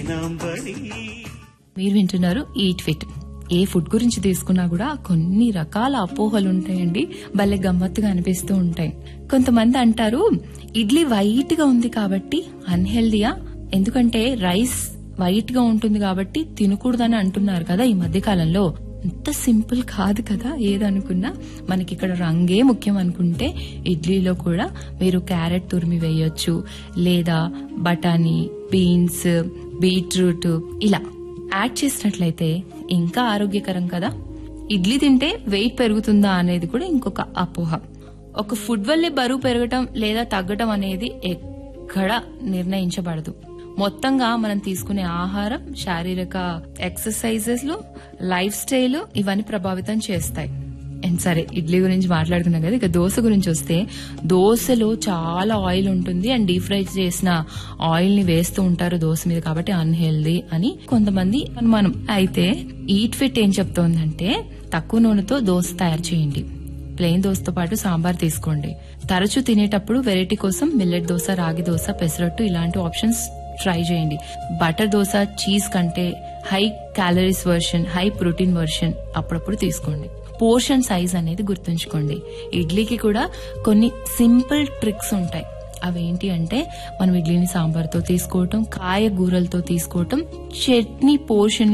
మీరు వింటున్నారు eat fit ఏ food గురించి తీసుకున్నా కూడా కొన్ని రకాల అపోహలు ఉంటాయండి భలే గమ్మత్తుగా అనిపిస్తూ ఉంటాయి కొంతమంది అంటారు ఇడ్లీ వైట్ గా ఉంది కాబట్టి అన్హెల్దీయా ఎందుకంటే రైస్ వైట్ గా ఉంటుంది కాబట్టి తినకూడదని అంటున్నారు కదా ఈ మధ్య కాలంలో అంత సింపుల్ కాదు కదా ఏదనుకున్నా మనకి ఇక్కడ రంగే ముఖ్యం అనుకుంటే ఇడ్లీలో కూడా మీరు క్యారెట్ తురిమి వేయొచ్చు లేదా బఠానీ బీన్స్ బీట్రూట్ ఇలా యాడ్ చేసినట్లయితే ఇంకా ఆరోగ్యకరం కదా ఇడ్లీ తింటే వెయిట్ పెరుగుతుందా అనేది కూడా ఇంకొక అపోహ ఒక ఫుడ్ వల్లే బరువు పెరగటం లేదా తగ్గటం అనేది ఎక్కడ నిర్ణయించబడదు మొత్తంగా మనం తీసుకునే ఆహారం శారీరక ఎక్సర్సైజెస్ లు లైఫ్ స్టైల్ ఇవన్నీ ప్రభావితం చేస్తాయి అండ్ సరే ఇడ్లీ గురించి మాట్లాడుకున్నాం కదా ఇక దోశ గురించి వస్తే దోశలో చాలా ఆయిల్ ఉంటుంది అండ్ డీప్ ఫ్రై చేసిన ఆయిల్ ని వేస్తూ ఉంటారు దోశ మీద కాబట్టి అన్హెల్దీ అని కొంతమంది అనుమానం అయితే ఈట్ ఫిట్ ఏం చెప్తోందంటే తక్కువ నూనెతో దోశ తయారు చేయండి ప్లెయిన్ దోశతో పాటు సాంబార్ తీసుకోండి తరచూ తినేటప్పుడు వెరైటీ కోసం మిల్లెట్ దోశ రాగి దోశ పెసరట్టు ఇలాంటి ఆప్షన్స్ ట్రై చేయండి బటర్ దోశ చీజ్ కంటే high calories version high protein version అప్పుడప్పుడు తీసుకోండి పోర్షన్ సైజ్ అనేది గుర్తుంచుకోండి ఇడ్లీకి కూడా కొన్ని సింపుల్ ట్రిక్స్ ఉంటాయి అవేంటి అంటే మనం ఇడ్లీని సాంబార్తో తీసుకోవటం కాయగూరలతో తీసుకోవటం చట్నీ పోర్షన్